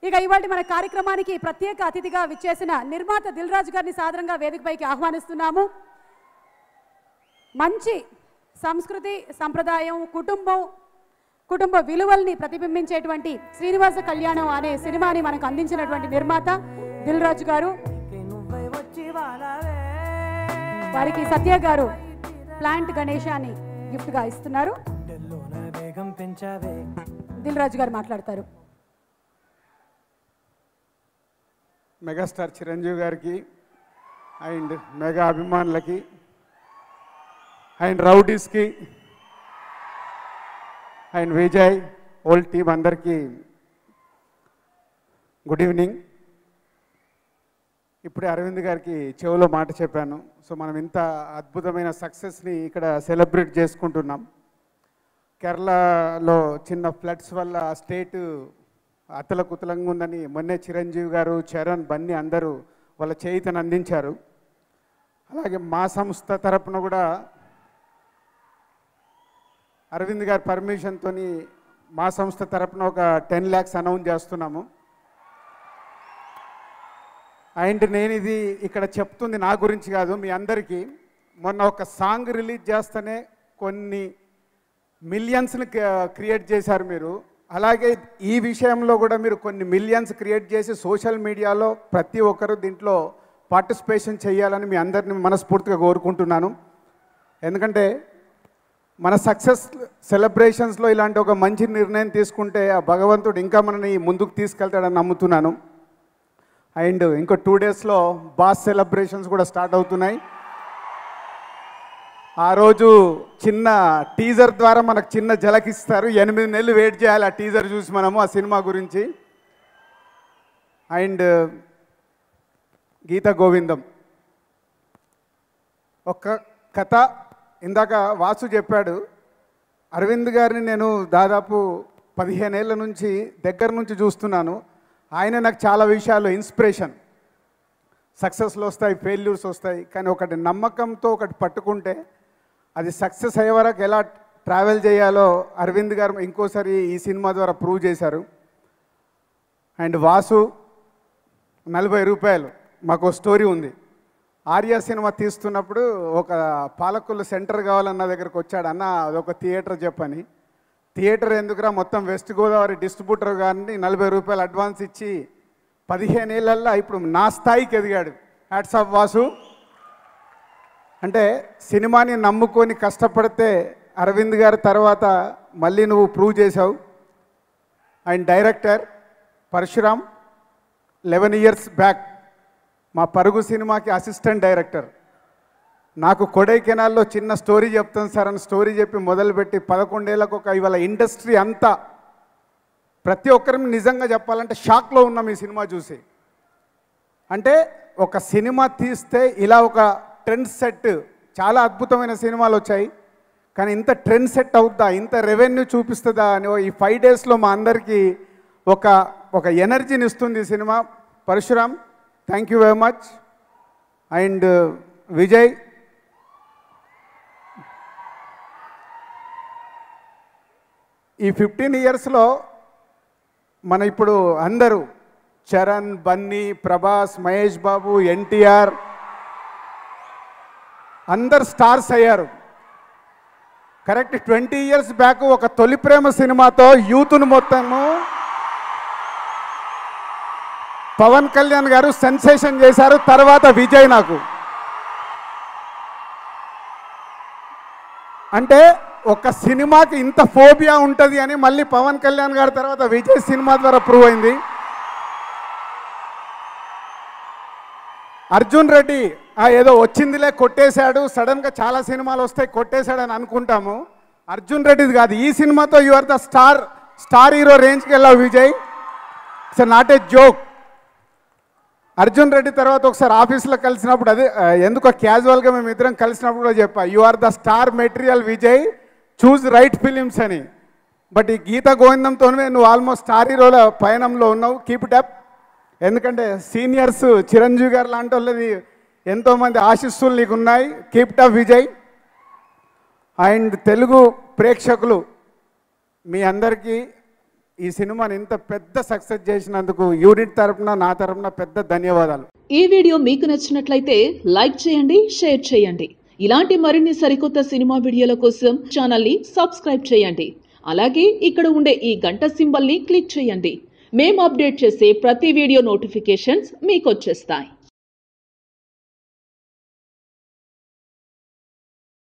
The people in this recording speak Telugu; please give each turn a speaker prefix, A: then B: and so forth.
A: ఇక ఇవాళ మన కార్యక్రమానికి ప్రత్యేక అతిథిగా విచ్చేసిన నిర్మాత దిల్ రాజు గారిని సాదరంగా వేదికపైకి ఆహ్వానిస్తున్నాము మంచి సంస్కృతి సంప్రదాయం కుటుంబం కుటుంబ విలువల్ని ప్రతిబింబించేటువంటి శ్రీనివాస కళ్యాణం అనే సినిమాని మనకు అందించినటువంటి నిర్మాత దిల్ రాజు గారు వారికి సత్య గారు ప్లాంట్ గణేశాన్ని గిఫ్ట్ గా ఇస్తున్నారు
B: వేగం పెంచావే
A: దిల్ రాజు గారు మాట్లాడతారు
C: మెగాస్టార్ చిరంజీవి గారికి అండ్ మెగా అభిమానులకి అండ్ రౌడీస్కి అండ్ విజయ్ ఓల్డ్ టీం అందరికీ గుడ్ ఈవినింగ్ ఇప్పుడే అరవింద్ గారికి చెవిలో మాట చెప్పాను సో మనం ఇంత అద్భుతమైన సక్సెస్ని ఇక్కడ సెలబ్రేట్ చేసుకుంటున్నాం కేరళలో చిన్న ఫ్లడ్స్ వల్ల ఆ స్టేట్ అతలకుతలంగా ఉందని మొన్నే చిరంజీవి గారు చరణ్ బన్నీ అందరూ వాళ్ళ చేయితను అందించారు అలాగే మా సంస్థ తరపున కూడా అరవింద్ గారి పర్మిషన్తో మా సంస్థ తరపున ఒక టెన్ ల్యాక్స్ అనౌన్స్ చేస్తున్నాము అండ్ నేను ఇది ఇక్కడ చెప్తుంది నా గురించి కాదు మీ అందరికీ మొన్న ఒక సాంగ్ రిలీజ్ చేస్తేనే కొన్ని మిలియన్స్ని క్రియేట్ చేశారు మీరు అలాగే ఈ విషయంలో కూడా మీరు కొన్ని మిలియన్స్ క్రియేట్ చేసి సోషల్ మీడియాలో ప్రతి ఒక్కరు దీంట్లో పార్టిసిపేషన్ చేయాలని మీ అందరిని మనస్ఫూర్తిగా కోరుకుంటున్నాను ఎందుకంటే మన సక్సెస్ సెలబ్రేషన్స్లో ఇలాంటి ఒక మంచి నిర్ణయం తీసుకుంటే ఆ భగవంతుడు ఇంకా మనని ముందుకు తీసుకెళ్తాడని నమ్ముతున్నాను అండ్ ఇంకో టూ డేస్లో బాస్ సెలబ్రేషన్స్ కూడా స్టార్ట్ అవుతున్నాయి ఆ రోజు చిన్న టీజర్ ద్వారా మనకు చిన్న జలకిస్తారు ఎనిమిది నెలలు వెయిట్ చేయాలి ఆ టీజర్ చూసి మనము ఆ సినిమా గురించి అండ్ గీత గోవిందం ఒక కథ ఇందాక వాసు చెప్పాడు అరవింద్ గారిని నేను దాదాపు పదిహేనేళ్ల నుంచి దగ్గర నుంచి చూస్తున్నాను ఆయన నాకు చాలా విషయాలు ఇన్స్పిరేషన్ సక్సెస్లు వస్తాయి ఫెయిల్యూర్స్ వస్తాయి కానీ ఒకటి నమ్మకంతో ఒకటి పట్టుకుంటే అది సక్సెస్ అయ్యే వరకు ఎలా ట్రావెల్ చేయాలో అరవింద్ గారు ఇంకోసారి ఈ సినిమా ద్వారా ప్రూవ్ చేశారు అండ్ వాసు నలభై రూపాయలు మాకు ఓ స్టోరీ ఉంది ఆర్య సినిమా తీస్తున్నప్పుడు ఒక పాలకులు సెంటర్ కావాలన్న దగ్గరకు వచ్చాడు అన్న అదొక థియేటర్ చెప్పని థియేటర్ ఎందుకురా మొత్తం వెస్ట్ గోదావరి డిస్ట్రిబ్యూటర్ గారిని నలభై రూపాయలు అడ్వాన్స్ ఇచ్చి పదిహేను ఏళ్ళల్లో ఇప్పుడు నా స్థాయికి ఎదిగాడు హ్యాట్స్ ఆఫ్ వాసు అంటే సినిమాని నమ్ముకొని కష్టపడితే అరవింద్ గారి తర్వాత మళ్ళీ నువ్వు ప్రూవ్ చేసావు and director Parashuram eleven years back మా పరుగు సినిమాకి అసిస్టెంట్ డైరెక్టర్ నాకు కొడైకెనాల్లో చిన్న స్టోరీ చెప్తాను సార్ అని స్టోరీ చెప్పి మొదలుపెట్టి పదకొండేళ్ళకు ఒక ఇవాళ ఇండస్ట్రీ అంతా ప్రతి ఒక్కరిని నిజంగా చెప్పాలంటే షాక్లో ఉన్నాం ఈ సినిమా చూసి అంటే ఒక సినిమా తీస్తే ఇలా ఒక ట్రెండ్ సెట్ చాలా అద్భుతమైన సినిమాలు వచ్చాయి కానీ ఇంత ట్రెండ్ సెట్ అవుద్దా ఇంత రెవెన్యూ చూపిస్తుందా అని ఈ ఫైవ్ డేస్లో మా అందరికీ ఒక ఒక ఎనర్జీని ఇస్తుంది ఈ సినిమా Parashuram thank you very much and Vijay ఈ ఫిఫ్టీన్ ఇయర్స్లో మన ఇప్పుడు అందరూ చరణ్ బన్నీ ప్రభాస్ మహేష్ బాబు ఎన్టీఆర్ అందరు స్టార్స్ అయ్యారు కరెక్ట్ ట్వంటీ ఇయర్స్ బ్యాక్ ఒక తొలి ప్రేమ సినిమాతో యూత్ను మొత్తము పవన్ కళ్యాణ్ గారు సెన్సేషన్ చేశారు తర్వాత విజయ్ నాకు అంటే ఒక సినిమాకి ఇంత ఫోబియా ఉంటుంది అని మళ్ళీ పవన్ కళ్యాణ్ గారి తర్వాత విజయ్ సినిమా ద్వారా ప్రూవ్ అయింది అర్జున్ రెడ్డి ఆ ఏదో వచ్చిందిలే కొట్టేశాడు సడన్గా చాలా సినిమాలు వస్తాయి కొట్టేశాడని అనుకుంటాము అర్జున్ రెడ్డిది కాదు ఈ సినిమాతో you are the star star hero రేంజ్కి వెళ్ళావు Vijay it's not a joke Arjun Reddy తర్వాత ఒకసారి ఆఫీస్లో కలిసినప్పుడు అదే ఆ, ఎందుకో క్యాజువల్గా మేము ఇద్దరం కలిసినప్పుడు కూడా చెప్పా you are the star material Vijay choose right films అని బట్ ఈ గీత గోవిందంతోనే నువ్వు ఆల్మోస్ట్ స్టార్ హీరోల పయనంలో ఉన్నావు కీప్ ఇట్ అప్ ఎందుకంటే సీనియర్స్ చిరంజీవి గారు లాంటి వాళ్ళది ఎంతోమంది ఆశీస్సులు నీకు ఉన్నాయి keep it up Vijay and Telugu ప్రేక్షకులు మీ అందరికీ ఈ సినిమాని ఇంత పెద్ద సక్సెస్ చేసినందుకు యూనిట్ తరపున నా తరపున పెద్ద ధన్యవాదాలు
D: ఈ వీడియో మీకు నచ్చినట్లయితే లైక్ చేయండి షేర్ చేయండి ఇలాంటి మరిన్ని సరికొత్త సినిమా వీడియోల కోసం ఛానల్ని సబ్స్క్రైబ్ చేయండి అలాగే ఇక్కడ ఉండే ఈ గంట సింబల్ని క్లిక్ చేయండి మేము అప్డేట్ చేసే ప్రతి వీడియో నోటిఫికేషన్స్ మీకు వచ్చేస్తాయి